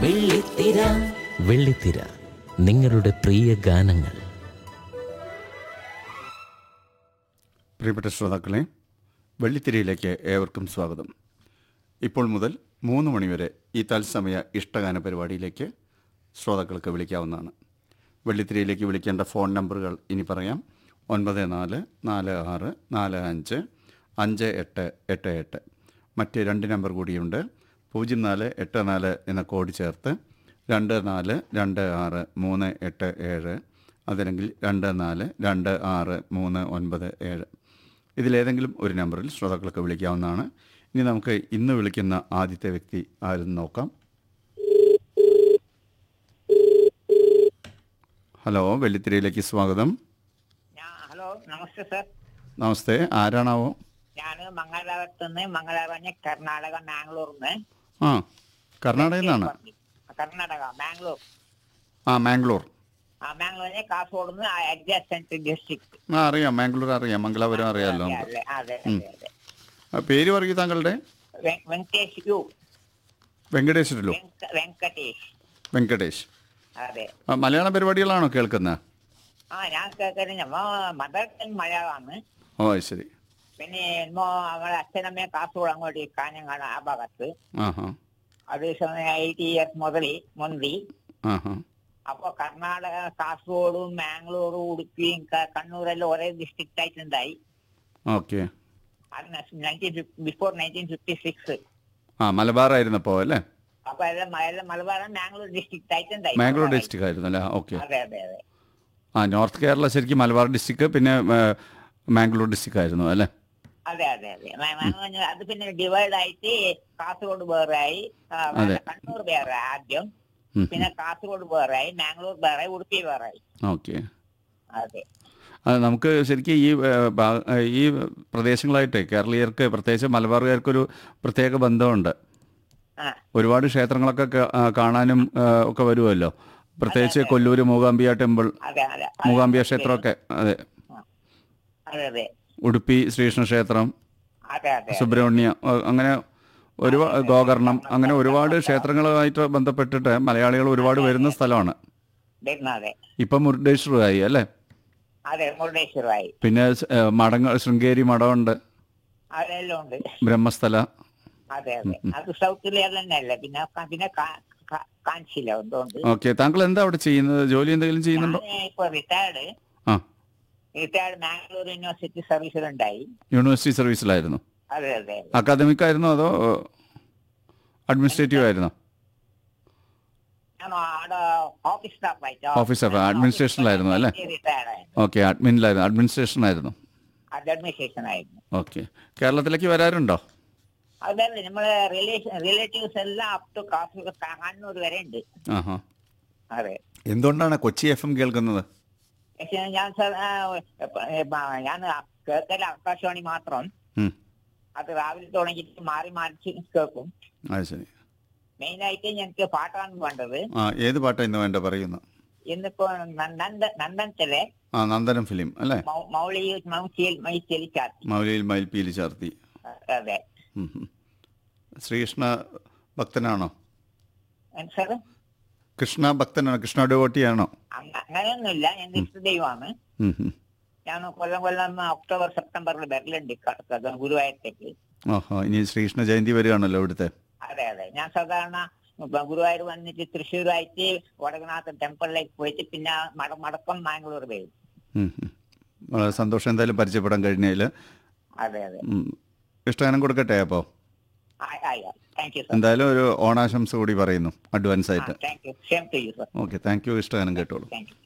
വെള്ളിത്തിര വെള്ളിത്തിര നിങ്ങളുടെ പ്രിയ ഗാനങ്ങൾ പ്രിയപ്പെട്ട ശ്രോതാക്കളെ വെള്ളിത്തിരയിലേക്ക് ഏവർക്കും സ്വാഗതം ഇപ്പോൾ മുതൽ മൂന്ന് മണിവരെ ഈ തത്സമയ ഇഷ്ടഗാന പരിപാടിയിലേക്ക് ശ്രോതാക്കൾക്ക് വിളിക്കാവുന്നതാണ് വെള്ളിത്തിരയിലേക്ക് വിളിക്കേണ്ട ഫോൺ നമ്പറുകൾ ഇനി പറയാം ഒൻപത് നാല് നാല് ആറ് നാല് അഞ്ച് അഞ്ച് എട്ട് എട്ട് എട്ട് മറ്റ് രണ്ട് നമ്പർ കൂടിയുണ്ട് പൂജ്യം നാല് എട്ട് നാല് എന്ന കോഡ് ചേർത്ത് രണ്ട് നാല് രണ്ട് ആറ് മൂന്ന് എട്ട് ഏഴ് അതല്ലെങ്കിൽ രണ്ട് നാല് രണ്ട് ആറ് മൂന്ന് ഒൻപത് ഏഴ് ഇതിലേതെങ്കിലും ഒരു നമ്പറിൽ ശ്രോതാക്കൾക്ക് വിളിക്കാവുന്നതാണ് ഇനി നമുക്ക് ഇന്ന് വിളിക്കുന്ന ആദ്യത്തെ വ്യക്തി ആരെന്ന് നോക്കാം ഹലോ വെള്ളിത്തിരയിലേക്ക് സ്വാഗതം ഞാൻ ഹലോ നമസ്തേ സർ നമസ്തേ ആരാണാവോ ഞാൻ മംഗലാപുരത്തുനിന്ന് മംഗലാപുരം കർണാടക മാംഗ്ലൂർന്ന് ആ കർണാടകയിൽ നിന്നാണ് കർണാടക മാംഗ്ലൂർ ആ മാംഗ്ലൂർ ആ മാംഗ്ലൂരിനെ കാസർഗോഡ് നിന്ന് അഡ്ജസ്റ്റന്റ് ഡിസ്ട്രിക്ട് ആ അറിയാം മാംഗ്ലൂർ അറിയാം മംഗലാപുരം അറിയാമല്ലോ നമുക്ക് അതെ അതെ അതെ അതെ ആ, പേര് പറയൂ താങ്കളുടെ വെ- വെങ്കടേഷ് യു വെങ്കടേശ്വരല്ലോ വെങ്ക- വെങ്കടേഷ് വെങ്കടേഷ് അതെ ആ, മലയാള പരിപാടികളാണോ കേൾക്കുന്നത് ആ ഞാൻ കേൾക്കുന്നത് മദർ ടങ് മലയാളമാണ് ഓ അത് ശരി പിന്നെ ഇന്നോ അവരുടെ അച്ഛനമ്മയെ കാസർഗോഡ് അങ്ങോട്ട് കാഞ്ഞങ്ങാട് ആ ഭാഗത്ത് ആ ഹാ അത് എയ്റ്റി ഇയേഴ്സ് മുതൽ മുൻപി ആ ഹാ അപ്പൊ കർണാടക കാസർഗോഡും മാംഗ്ലൂരും ഉടുപ്പിയും ക- കണ്ണൂരെല്ലാം ഒരേ ഡിസ്ട്രിക്റ്റ് ആയിട്ടുണ്ടായി ഓക്കെ അത് nineteen before nineteen fifty six ആ മലബാർ ആയിരുന്നപ്പോൾ അല്ലേ അപ്പൊ എല്ലാം മ- എല്ലാം മലബാറും മാംഗ്ലൂർ ഡിസ്ട്രിക്റ്റ് ആയിട്ടുണ്ടായി മാംഗ്ലൂർ ഡിസ്ട്രിക്റ്റ് ആയിരുന്നു അല്ലേ ഓക്കെ അതെ അതെ അതെ ആ നോർത്ത് കേരള ശരിക്കും മലബാർ ഡിസ്ട്രിക്ട് പിന്നെ ഏ, മാംഗ്ലൂർ ഡിസ്ട്രിക്ട് ആയിരുന്നു അല്ലേ അതെ അതെ അതെ മ- മ- അത് പിന്നെ ഡിവൈഡ് ആയിട്ട് കാസർഗോഡ് വേറെയായി ആ, അതെ. കണ്ണൂർ വേറെ ആദ്യം ഉം. പിന്നെ കാസർഗോഡ് വേറെയായി മാംഗ്ലൂർ വേറെ ഉടുപ്പി വേറെയായി ഓക്കെ അതെ ആ, നമുക്ക് ശരിക്കും ഈ ഏ, ഭാ- ഏ, ഈ പ്രദേശങ്ങളായിട്ട് കേരളീയർക്ക് പ്രത്യേകിച്ച് മലബാറുകാർക്കൊരു പ്രത്യേക ബന്ധമുണ്ട് ആ ഒരുപാട് ക്ഷേത്രങ്ങളൊക്കെ കാ- ആ, കാണാനും ഏ, ഒക്കെ വരുമല്ലോ പ്രത്യേകിച്ച് കൊല്ലൂര് മൂകാംബിയ ടെമ്പിൾ അതെ അതെ മൂകാംബിയ ക്ഷേത്രമൊക്കെ അതെ അതെ അതെ ഉടുപ്പി ശ്രീകൃഷ്ണ ക്ഷേത്രം അതെ അതെ സുബ്രഹ്മണ്യ അ- അങ്ങനെ ഒരുപാട് ഗോകർണം അങ്ങനെ ഒരുപാട് ക്ഷേത്രങ്ങളുമായിട്ട് ബന്ധപ്പെട്ടിട്ട് മലയാളികൾ ഒരുപാട് വരുന്ന സ്ഥലമാണ് വരുന്നത് ഇപ്പം മുരുടേശ്വരമായി അല്ലേ അതെ മുരുടേശ്വരമായി പിന്നെ സ്- ഏ, മഠങ്ങൾ ശൃംഗേരി മഠമുണ്ട് അതെല്ലാം ഉണ്ട് ബ്രഹ്മസ്ഥല അതെ അതെ അത് സൗത്തിലെ തന്നെയല്ലേ പിന്നെ ക- പിന്നെ കാ- കാ- കാഞ്ചിയില എന്തുകൊണ്ട് ഓക്കെ താങ്കൾ എന്താ അവിടെ ചെയ്യുന്നത് ജോലി എന്തെങ്കിലും ചെയ്യുന്നുണ്ടോ ഞാൻ ഇപ്പൊ റിട്ടയർഡ് ആ റിട്ടയർഡ് മാംഗ്ലൂർ യൂണിവേഴ്സിറ്റി സർവീസിലുണ്ടായി യൂണിവേഴ്സിറ്റി സർവീസിലായിരുന്നു അതെ അതെ അക്കാദമിക് ആയിരുന്നോ അതോ അഡ്മിനിസ്ട്രേറ്റീവ് ആയിരുന്നോ ഞാൻ അവിടെ ഓഫീസ് സ്റ്റാഫ് ആയിട്ട് ഓഫീസ് സ്റ്റാഫ്, administrationലായിരുന്നു അല്ലേ? റിട്ടയർഡ് ആയി ഓക്കെ അഡ്മിനിലായിരുന്നു അഡ്മിനിസ്ട്രേഷനായിരുന്നു അത് അഡ്മിനിസ്ട്രേഷൻ ആയിരുന്നു ഓക്കെ കേരളത്തിലേക്ക് വരാറുണ്ടോ അതല്ലേ നമ്മളെ റിലേഷൻ റിലേറ്റീവ്സ് എല്ലാം അപ് ടു കാസർഗോഡ് കണ്ണൂർ വരെ ഉണ്ട് ആഹാ അതെ എന്തുകൊണ്ടാണ് കൊച്ചി എഫ് എം കേൾക്കുന്നത് പക്ഷെ ഞാൻ സർ ആ, ഏ, ബ- ഞാൻ കേൾക്കല ആകാശവാണി മാത്രം ഉം. അത് രാവിലെ തുടങ്ങിയിട്ട് മാറി മാറി കേൾക്കും അത് ശരി മെയിൻ ആയിട്ട് ഞങ്ങൾക്ക് പാട്ടാണ് വേണ്ടത് ആ ഏത് പാട്ടാണ് ഇന്ന് വേണ്ട പറയുന്നു ഇന്നിപ്പോ ന- നന്ദ നന്ദനത്തിലെ ആ നന്ദനം ഫിലിം അല്ലേ മൗ- മൗളി മൗച്ചിയിൽ മൈ ചെലിച്ചാത്തി മൗലിയിൽ മയിൽപീലി ചാർത്തി അതെ ഉം, ഉം. ശ്രീകൃഷ്ണ ഭക്തനാണോ സാർ കൃഷ്ണ ഭക്തനാണോ കൃഷ്ണ ഡോട്ടിയാണോ അങ്ങനെയൊന്നുമില്ല എന്റെ ഇഷ്ടദൈവമാണ് ഞാൻ കൊല്ലം കൊല്ലം ഒക്ടോബർ സെപ്റ്റംബറിൽ വരലുണ്ട് ക- ക- ഗുരുവായൂരത്തേക്ക് ഓഹോ ഇനി ശ്രീകൃഷ്ണ ജയന്തി വരികയാണല്ലോ ഇവിടുത്തെ അതെ അതെ ഞാൻ സാധാരണ ഇപ്പൊ ഗുരുവായൂർ വന്നിട്ട് തൃശ്ശൂരായിട്ട് വടകനാഥ ടെമ്പിളിലേക്ക് പോയിട്ട് പിന്നെ മട മടക്കം മാംഗ്ലൂർ വരും ഉം, ഉം. വളരെ സന്തോഷം എന്തായാലും പരിചയപ്പെടാൻ കഴിഞ്ഞതിൽ അതെ അതെ ഇഷ്ടഗാനം കൊടുക്കട്ടെ അപ്പോൾ ആയി ആയി താങ്ക് യു സർ എന്തായാലും ഒരു ഓണാശംസ കൂടി പറയുന്നു അഡ്വാൻസ് ആയിട്ട് thank you same to you sir okay thank you ഇഷ്ടഗാനം കേട്ടോളൂ താങ്ക് യു